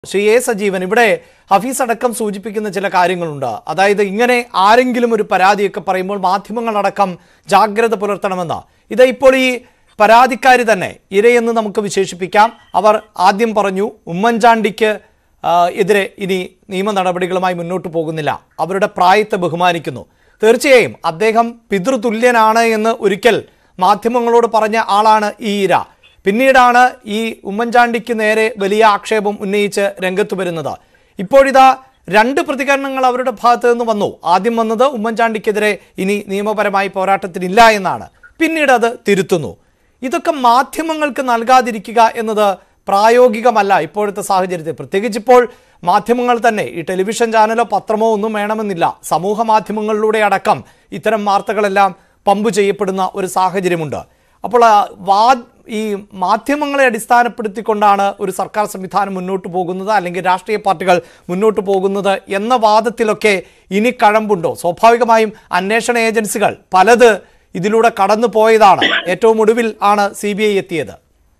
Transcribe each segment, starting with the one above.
Shri A Sajeevan ഇവിടെ ഹഫീസ് അടക്കം സൂചിപ്പിക്കുന്ന ചില കാര്യങ്ങളുണ്ട് അതായത് ഇങ്ങനെ ആരെങ്കിലും ഒരു പരാതിയൊക്കെ പറയുമ്പോൾ മാധ്യമങ്ങളടക്കം ജാഗ്രത പുലർത്തണമെന്ന് ഇത് ഇപ്പോൾ ഈ പരാതിക്കാരി തന്നെ ഇരയെന്ന് നമുക്ക് വിശേഷിപ്പിക്കാം അവർ ആദ്യം പറഞ്ഞു ഉമ്മൻചാണ്ടിക്ക് ആ, എതിരെ ഇനി നിയമ നടപടികളുമായി മുന്നോട്ട് പോകുന്നില്ല അവരുടെ പ്രായത്തെ ബഹുമാനിക്കുന്നു തീർച്ചയായും അദ്ദേഹം പിതൃതുല്യനാണ് എന്ന് ഒരിക്കൽ മാധ്യമങ്ങളോട് പറഞ്ഞ ആളാണ് ഈ ഇര പിന്നീടാണ് ഈ ഉമ്മൻചാണ്ടിക്ക് നേരെ വലിയ ആക്ഷേപം ഉന്നയിച്ച് രംഗത്ത് വരുന്നത് ഇപ്പോഴിതാ രണ്ട് പ്രതികരണങ്ങൾ അവരുടെ ഭാഗത്ത് നിന്ന് വന്നു ആദ്യം വന്നത് ഉമ്മൻചാണ്ടിക്കെതിരെ ഇനി നിയമപരമായി പോരാട്ടത്തിനില്ല എന്നാണ് പിന്നീട് അത് തിരുത്തുന്നു ഇതൊക്കെ മാധ്യമങ്ങൾക്ക് നൽകാതിരിക്കുക എന്നത് പ്രായോഗികമല്ല ഇപ്പോഴത്തെ സാഹചര്യത്തിൽ പ്രത്യേകിച്ച് ഇപ്പോൾ മാധ്യമങ്ങൾ തന്നെ ഈ ടെലിവിഷൻ ചാനലോ പത്രമോ ഒന്നും വേണമെന്നില്ല സമൂഹ മാധ്യമങ്ങളിലൂടെ അടക്കം ഇത്തരം വാർത്തകളെല്ലാം പമ്പ് ചെയ്യപ്പെടുന്ന ഒരു സാഹചര്യമുണ്ട് അപ്പോൾ ആ വാ ഈ മാധ്യമങ്ങളെ അടിസ്ഥാനപ്പെടുത്തിക്കൊണ്ടാണ് ഒരു സർക്കാർ സംവിധാനം മുന്നോട്ട് പോകുന്നത് അല്ലെങ്കിൽ രാഷ്ട്രീയ പാർട്ടികൾ മുന്നോട്ട് പോകുന്നത് എന്ന വാദത്തിലൊക്കെ ഇനി കഴമ്പുണ്ടോ സ്വാഭാവികമായും അന്വേഷണ ഏജൻസികൾ പലത് ഇതിലൂടെ കടന്നു പോയതാണ് ഏറ്റവും ഒടുവിൽ ആണ് സി ബി ഐ എത്തിയത്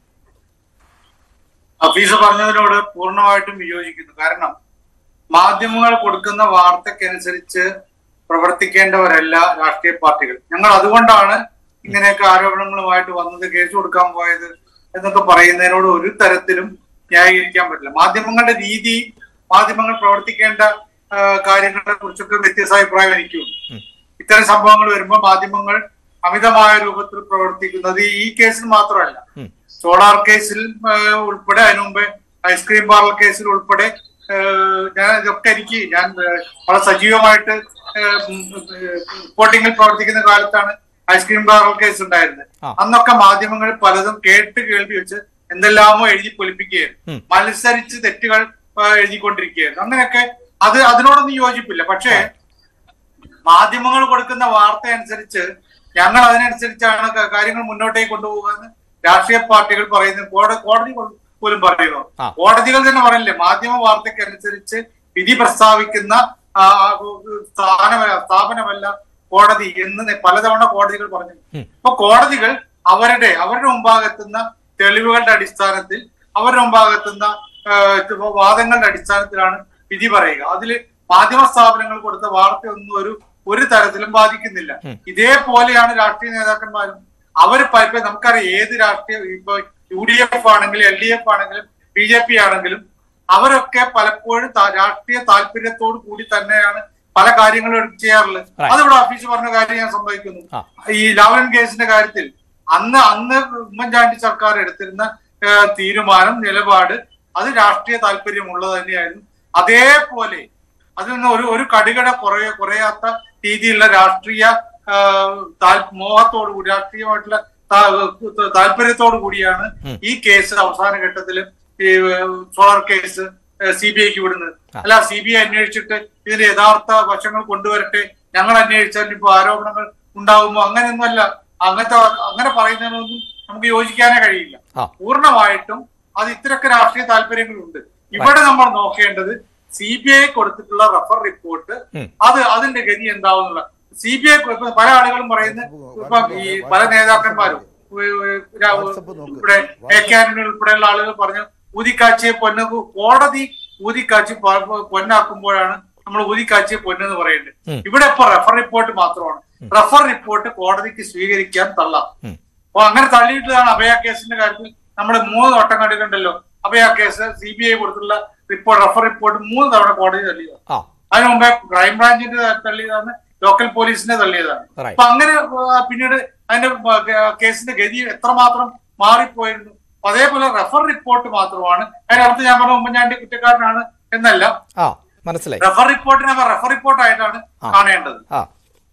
ഹഫീസ് പറഞ്ഞതിനോട് പൂർണ്ണമായിട്ടും വിയോജിക്കുന്നു കാരണം മാധ്യമങ്ങൾ കൊടുക്കുന്ന വാർത്തക്കനുസരിച്ച് പ്രവർത്തിക്കേണ്ടവരല്ല രാഷ്ട്രീയ പാർട്ടികൾ ഞങ്ങൾ അതുകൊണ്ടാണ് ഇങ്ങനെയൊക്കെ ആരോപണങ്ങളുമായിട്ട് വന്നത് കേസ് കൊടുക്കാൻ പോയത് എന്നൊക്കെ പറയുന്നതിനോട് ഒരു തരത്തിലും ന്യായീകരിക്കാൻ പറ്റില്ല മാധ്യമങ്ങളുടെ രീതി മാധ്യമങ്ങൾ പ്രവർത്തിക്കേണ്ട ആ, കാര്യങ്ങളെ കുറിച്ചൊക്കെ വ്യത്യസ്ത അഭിപ്രായം എനിക്കുണ്ട് ഇത്തരം സംഭവങ്ങൾ വരുമ്പോൾ മാധ്യമങ്ങൾ അമിതമായ രൂപത്തിൽ പ്രവർത്തിക്കുന്നത് ഈ കേസിൽ മാത്രമല്ല ഉം. സോളാർ കേസിൽ ആ, ഉൾപ്പെടെ അതിനു മുമ്പ് ഐസ്ക്രീം പാർലർ കേസിൽ ഉൾപ്പെടെ ആ, ഞാൻ ഇതൊക്കെ എനിക്ക് ഞാൻ ആ, വളരെ സജീവമായിട്ട് റിപ്പോർട്ടിങ്ങിൽ പ്രവർത്തിക്കുന്ന കാലത്താണ് ഐസ്ക്രീം പാർലർ കേസ് ഉണ്ടായിരുന്നത് ആ. അന്നൊക്കെ മാധ്യമങ്ങൾ പലതും കേട്ട് കേൾവി വെച്ച് എന്തെല്ലാമോ എഴുതി പൊലിപ്പിക്കുകയായിരുന്നു ഉം. മത്സരിച്ച് തെറ്റുകൾ ആ, എഴുതിക്കൊണ്ടിരിക്കുകയായിരുന്നു അങ്ങനെയൊക്കെ അത് അതിനോടൊന്നും യോജിപ്പില്ല പക്ഷേ മാധ്യമങ്ങൾ കൊടുക്കുന്ന വാർത്ത അനുസരിച്ച് ഞങ്ങൾ അതിനനുസരിച്ചാണ് ക- കാര്യങ്ങൾ മുന്നോട്ടേക്ക് കൊണ്ടുപോകുന്നത് രാഷ്ട്രീയ പാർട്ടികൾ പറയുന്നത് കോട- കോടതി കൊ- പോലും പറയുന്നു ആ. കോടതികൾ തന്നെ പറയില്ലേ മാധ്യമ വാർത്തയ്ക്ക് അനുസരിച്ച് വിധി പ്രസ്താവിക്കുന്ന ആ, സ്ഥാനമല്ല സ്ഥാപനമല്ല കോടതി എന്ന് പലതവണ കോടതികൾ പറഞ്ഞു ഉം. അപ്പൊ കോടതികൾ അവരുടെ അവരുടെ മുമ്പാകെത്തുന്ന തെളിവുകളുടെ അടിസ്ഥാനത്തിൽ അവരുടെ മുമ്പാകെത്തുന്ന ആ, വാദങ്ങളുടെ അടിസ്ഥാനത്തിലാണ് വിധി പറയുക അതിൽ മാധ്യമ സ്ഥാപനങ്ങൾ കൊടുത്ത വാർത്തയൊന്നും ഒരു ഒരു തരത്തിലും ബാധിക്കുന്നില്ല ഉം. ഇതേപോലെയാണ് രാഷ്ട്രീയ നേതാക്കന്മാരും അവര് പ- ഇപ്പൊ നമുക്കറിയാം ഏത് രാഷ്ട്രീയ ഇപ്പൊ യു ഡി എഫ് ആണെങ്കിലും എൽ ഡി എഫ് ആണെങ്കിലും ബി ജെ പി ആണെങ്കിലും അവരൊക്കെ പലപ്പോഴും താ- രാഷ്ട്രീയ താല്പര്യത്തോട് കൂടി തന്നെയാണ് പല കാര്യങ്ങളും എടുത്ത് ചെയ്യാറുള്ളത് Right. അതിവിടെ ഓഫീസ് പറഞ്ഞ കാര്യം ഞാൻ സംഭവിക്കുന്നു ആ. ഈ ലാവ്ലിൻ കേസിന്റെ കാര്യത്തിൽ അന്ന് അന്ന് ഉമ്മൻചാണ്ടി സർക്കാർ എടുത്തിരുന്ന ഏഹ്, തീരുമാനം നിലപാട് അത് രാഷ്ട്രീയ താല്പര്യമുള്ളത് തന്നെയായിരുന്നു അതേപോലെ അതിൽ നിന്ന് ഒരു ഒരു കടുകട കുറയ കുറയാത്ത രീതിയിലുള്ള രാഷ്ട്രീയ ആഹ്, താൽ- മോഹത്തോടു കൂടി രാഷ്ട്രീയമായിട്ടുള്ള താ- താല്പര്യത്തോടു കൂടിയാണ് ഉം. ഈ കേസ് അവസാന ഘട്ടത്തിൽ ഈ ഏഹ്, സോളാർ കേസ് സി ബി ഐക്ക് വിടുന്നത് ആ. അല്ല സി ബി ഐ അന്വേഷിച്ചിട്ട് ഇതിന്റെ യഥാർത്ഥ വശങ്ങൾ കൊണ്ടുവരട്ടെ ഞങ്ങൾ അന്വേഷിച്ചാൽ ഇപ്പൊ ആരോപണങ്ങൾ ഉണ്ടാകുമോ അങ്ങനെയൊന്നുമല്ല അങ്ങനത്തെ അങ്ങനെ പറയുന്നതിനൊന്നും നമുക്ക് യോജിക്കാനേ കഴിയില്ല ആ. പൂർണ്ണമായിട്ടും അത് ഇത്തരമൊക്കെ രാഷ്ട്രീയ താല്പര്യങ്ങളുണ്ട് ഇവിടെ നമ്മൾ നോക്കേണ്ടത് സി ബി ഐ കൊടുത്തിട്ടുള്ള റഫർ റിപ്പോർട്ട് ഉം. അത് അതിന്റെ ഗതി എന്താവുന്നുള്ള സി ബി ഐ പല ആളുകളും പറയുന്നത് ഇപ്പൊ ഈ പല നേതാക്കന്മാരും ഉ- ഉ- രാ- വാട്സപ്പ് നോക്ക്. ഇവിടെ എ കെ ആന്റണി ഉൾപ്പെടെയുള്ള ആളുകൾ പറഞ്ഞു ഊതിക്കാച്ചിയെ പൊന്ന് കോടതി ഊതിക്കാച്ചി പ- പൊന്നാക്കുമ്പോഴാണ് നമ്മൾ ഊതിക്കാച്ചിയെ പൊന്നെന്ന് പറയുന്നത് ഉം. ഇവിടെ ഇപ്പൊ റഫർ റിപ്പോർട്ട് മാത്രമാണ് റഫർ റിപ്പോർട്ട് കോടതിക്ക് സ്വീകരിക്കാൻ തള്ളാം ഉം. അപ്പൊ അങ്ങനെ തള്ളിയിട്ടതാണ് അഭയ കേസിന്റെ കാര്യത്തിൽ നമ്മൾ മൂന്ന് വട്ടം കണ്ടിട്ടുണ്ടല്ലോ Abhaya case C B I കൊടുത്തുള്ള റിപ്പോർട്ട് റഫർ റിപ്പോർട്ട് മൂന്ന് തവണ കോടതി തള്ളിയതാണ് ആ അതിനു മുമ്പേ ക്രൈംബ്രാഞ്ചിന്റെ തള്ളിയതാണ് ലോക്കൽ പോലീസിനെ തള്ളിയതാണ് Right. അപ്പൊ അങ്ങനെ ആ, പിന്നീട് അതിന്റെ ആ, ഗ- കേസിന്റെ ഗതി എത്രമാത്രം മാറിപ്പോയിരുന്നു അപ്പൊ അതേപോലെ റഫർ റിപ്പോർട്ട് മാത്രമാണ് അതിനകത്ത് ഞാൻ പറഞ്ഞ ഉമ്മൻചാണ്ടി കുറ്റക്കാരനാണ് എന്നല്ല ആ മനസ്സിലായി റഫർ റിപ്പോർട്ടിനെ റഫർ റിപ്പോർട്ടായിട്ടാണ് ആ. കാണേണ്ടത് ആ